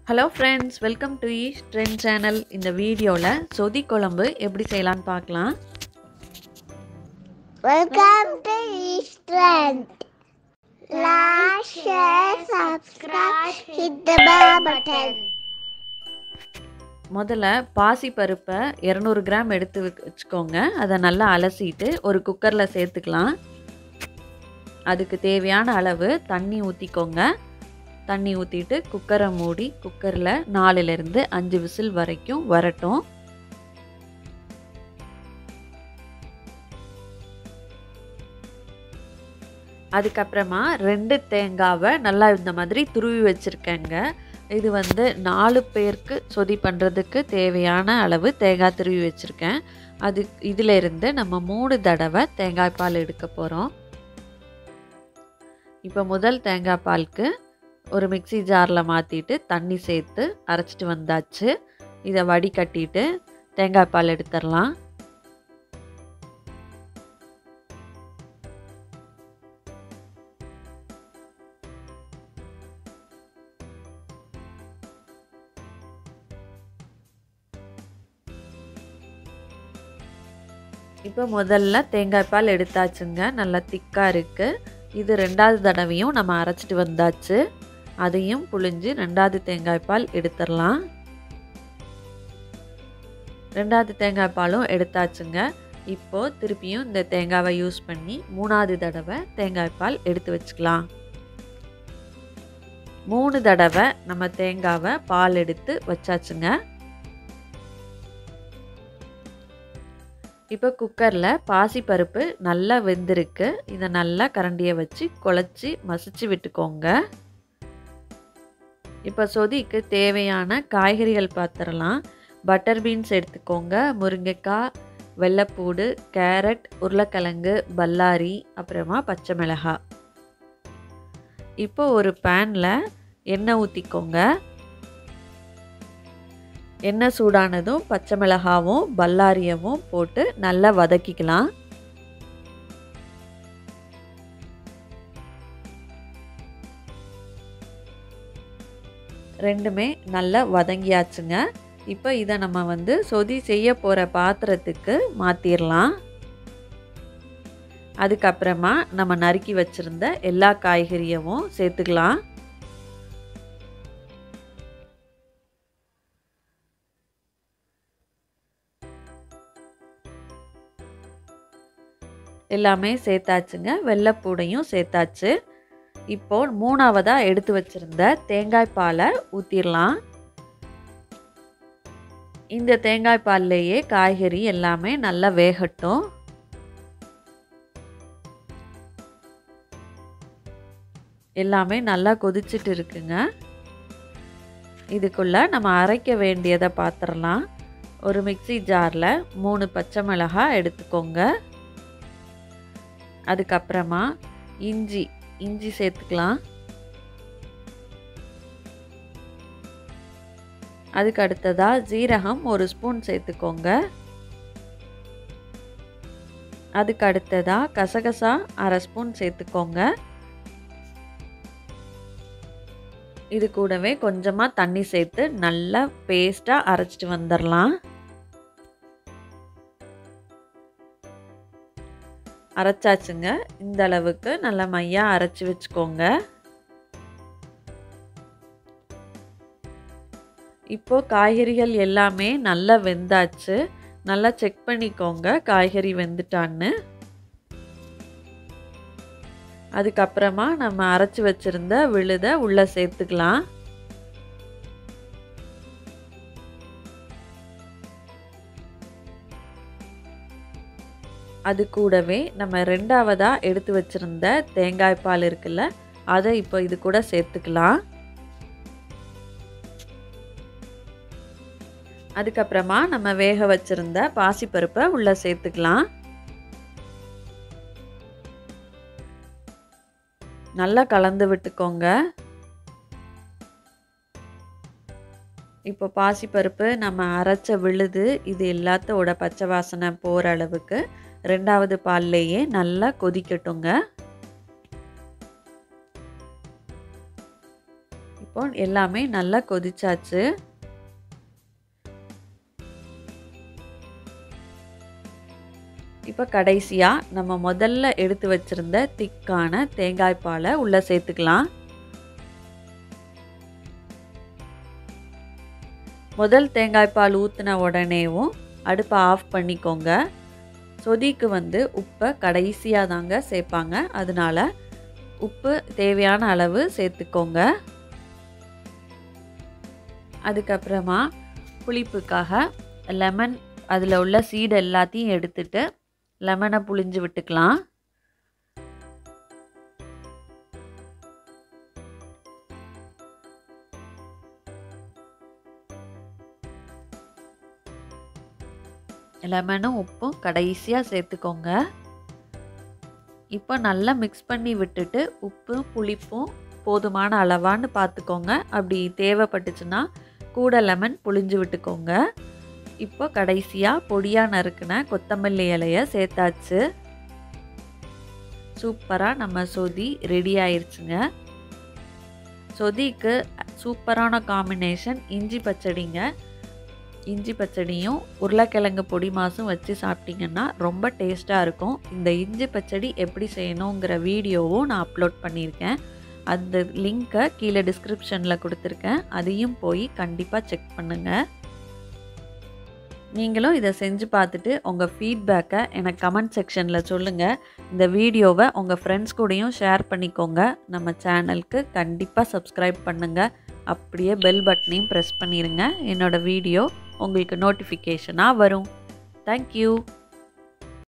Hello friends welcome to Eesh trend channel இந்த வீடியோவில் சொதி குழம்பு எப்படி செய்யலான்னு பார்க்கலாம் Welcome to East Trend. Like, share, subscribe, hit the bell button. முதல்ல பாசி பருப்பை இரநூறு கிராம் எடுத்து வச்- வச்சுக்கோங்க அதை நல்லா அலசிட்டு ஒரு குக்கரில் சேர்த்துக்கலாம் அதுக்கு தேவையான அளவு தண்ணி ஊற்றிக்கோங்க தண்ணி ஊற்றிட்டு குக்கரை மூடி குக்கரில் நாலுலேருந்து அஞ்சு விசில் வரைக்கும் வரட்டும் அதுக்கப்புறமா ரெண்டு தேங்காவை நல்லா இந்த மாதிரி துருவி வச்சுருக்கேங்க இது வந்து நாலு பேருக்கு சொதி பண்ணுறதுக்கு தேவையான அளவு தேங்காய் துருவி வச்சுருக்கேன் அது இதில் இருந்து நம்ம மூணு தடவை தேங்காய் பால் எடுக்க போகிறோம் இப்போ முதல் தேங்காய் பாலுக்கு ஒரு மிக்ஸி ஜாரில் மாற்றிட்டு தண்ணி சேர்த்து அரைச்சிட்டு வந்தாச்சு இதை வடிகட்டிட்டு தேங்காய் பால் எடுத்துடலாம் இப்போ முதல்ல தேங்காய் பால் எடுத்தாச்சுங்க நல்லா திக்காக இருக்குது இது ரெண்டாவது தடவையும் நம்ம அரைச்சிட்டு வந்தாச்சு அதையும் புழிஞ்சு ரெண்டாவது தேங்காய் பால் எடுத்துடலாம் ரெண்டாவது தேங்காய் பாலும் எடுத்தாச்சுங்க இப்போது திருப்பியும் இந்த தேங்காவை யூஸ் பண்ணி மூணாவது தடவை தேங்காய் பால் எடுத்து வச்சுக்கலாம் மூணு தடவை நம்ம தேங்காவை பால் எடுத்து வச்சாச்சுங்க இப்போ குக்கரில் பாசிப்பருப்பு நல்லா வெந்திருக்கு இதை நல்லா கரண்டியை வச்சு குழச்சி மசிச்சு விட்டுக்கோங்க இப்போ சொதிக்கு தேவையான காய்கறிகள் பார்த்துடலாம் பட்டர் பீன்ஸ் எடுத்துக்கோங்க முருங்கைக்காய் வெள்ளைப்பூடு கேரட் உருளைக்கிழங்கு பல்லாரி அப்புறமா பச்சை மிளகாய் இப்போ ஒரு பேனில் எண்ணெய் ஊற்றிக்கோங்க எண்ணெய் சூடானதும் பச்சை மிளகாவும் பல்லாரியவும் போட்டு நல்லா வதக்கிக்கலாம் ரெண்டுமே நல்லா வதங்கியாச்சுங்க இப்போ இதை நம்ம வந்து சொதி செய்ய போகிற பாத்திரத்துக்கு மாற்றிடலாம் அதுக்கப்புறமா நம்ம நறுக்கி வச்சுருந்த எல்லா காய்கறியவும் சேர்த்துக்கலாம் எல்லாமே சேர்த்தாச்சுங்க வெள்ளைப்பூடையும் சேர்த்தாச்சு இப்போ மூணாவதாக எடுத்து வச்சிருந்த தேங்காய் பாலை ஊற்றிடலாம் இந்த தேங்காய் பால்லையே காய்கறி எல்லாமே நல்லா வேகட்டும் எல்லாமே நல்லா கொதிச்சிட்டு இருக்குங்க இதுக்குள்ள நம்ம அரைக்க வேண்டியதை பார்த்துடலாம் ஒரு மிக்ஸி ஜாரில் மூணு பச்சை மிளகாய் எடுத்துக்கோங்க அதுக்கப்புறமா இஞ்சி இஞ்சி சேர்த்துக்கலாம் அதுக்கு அடுத்ததாக ஜீரகம் ஒரு ஸ்பூன் சேர்த்துக்கோங்க அதுக்கு அடுத்ததாக கசகசா அரை ஸ்பூன் சேர்த்துக்கோங்க இது கூடவே கொஞ்சமாக தண்ணி சேர்த்து நல்லா பேஸ்ட்டாக அரைச்சிட்டு வந்துடலாம் அரைச்சாச்சுங்க இந்த அளவுக்கு நல்லா மையாக அரைச்சி வச்சுக்கோங்க இப்போ காய்கறிகள் எல்லாமே நல்லா வெந்தாச்சு நல்லா செக் பண்ணிக்கோங்க காய்கறி வெந்துட்டான்னு அதுக்கப்புறமா நம்ம அரைச்சி வச்சிருந்த விழுதை உள்ளே சேர்த்துக்கலாம் அது கூடவே நம்ம ரெண்டாவதாக எடுத்து வச்சுருந்த தேங்காய் பால் இருக்குல்ல அதை இப்போ இது கூட சேர்த்துக்கலாம் அதுக்கப்புறமா நம்ம வேக வச்சுருந்த பாசிப்பருப்பை உள்ளே சேர்த்துக்கலாம் நல்லா கலந்து விட்டுக்கோங்க இப்போ பாசிப்பருப்பு நம்ம அரைச்ச விழுது இது எல்லாத்தோட பச்சை வாசனை போகிற அளவுக்கு ரெண்டாவது பால்லையே நல்லா கொதிக்கட்டுங்க இப்போ இப்போ எல்லாமே நல்லா கொதிச்சாச்சு இப்போ கடைசியாக நம்ம முதல்ல எடுத்து வச்சுருந்த திக்கான தேங்காய் பாலை உள்ளே சேர்த்துக்கலாம் முதல் தேங்காய் பால் ஊற்றின உடனேவும் அடுப்பை ஆஃப் பண்ணிக்கோங்க சொதிக்கு வந்து உப்பை கடைசியாக தாங்க சேர்ப்பாங்க அதனால உப்பு தேவையான அளவு சேர்த்துக்கோங்க அதுக்கப்புறமா புளிப்புக்காக லெமன் அதில் உள்ள சீடு எல்லாத்தையும் எடுத்துட்டு லெமனை புளிஞ்சு விட்டுக்கலாம் லெமனும் உப்பும் கடைசியாக சேர்த்துக்கோங்க இப்போ நல்லா மிக்ஸ் பண்ணி விட்டுட்டு உப்பும் புளிப்பும் போதுமான அளவான்னு பார்த்துக்கோங்க அப்படி தேவைப்பட்டுச்சுன்னா கூட லெமன் புளிஞ்சு விட்டுக்கோங்க இப்போ கடைசியாக பொடியாக நறுக்கின கொத்தமல்லி இலையை சேர்த்தாச்சு சூப்பராக நம்ம சொதி ரெடி ஆயிடுச்சுங்க சொதிக்கு சூப்பரான காம்பினேஷன் இஞ்சி பச்சடிங்க இஞ்சி பச்சடியும் உருளைக்கிழங்கு பொடி மாசும் வச்சு சாப்பிட்டிங்கன்னா ரொம்ப டேஸ்ட்டாக இருக்கும் இந்த இஞ்சி பச்சடி எப்படி செய்யணுங்கிற வீடியோவும் நான் அப்லோட் பண்ணியிருக்கேன் அந்த லிங்க்கை கீழே டிஸ்கிரிப்ஷனில் கொடுத்துருக்கேன் அதையும் போய் கண்டிப்பாக செக் பண்ணுங்கள் நீங்களும் இதை செஞ்சு பார்த்துட்டு உங்கள் ஃபீட்பேக்கை எனக்கு கமெண்ட் செக்ஷனில் சொல்லுங்கள் இந்த வீடியோவை உங்கள் ஃப்ரெண்ட்ஸ் கூடயும் ஷேர் பண்ணிக்கோங்க நம்ம சேனலுக்கு கண்டிப்பாக சப்ஸ்கிரைப் பண்ணுங்கள் அப்படியே பெல் பட்டனையும் ப்ரெஸ் பண்ணிடுங்க என்னோடய வீடியோ உங்களுக்கு நோட்டிஃபிகேஷனாக வரும் தேங்க்யூ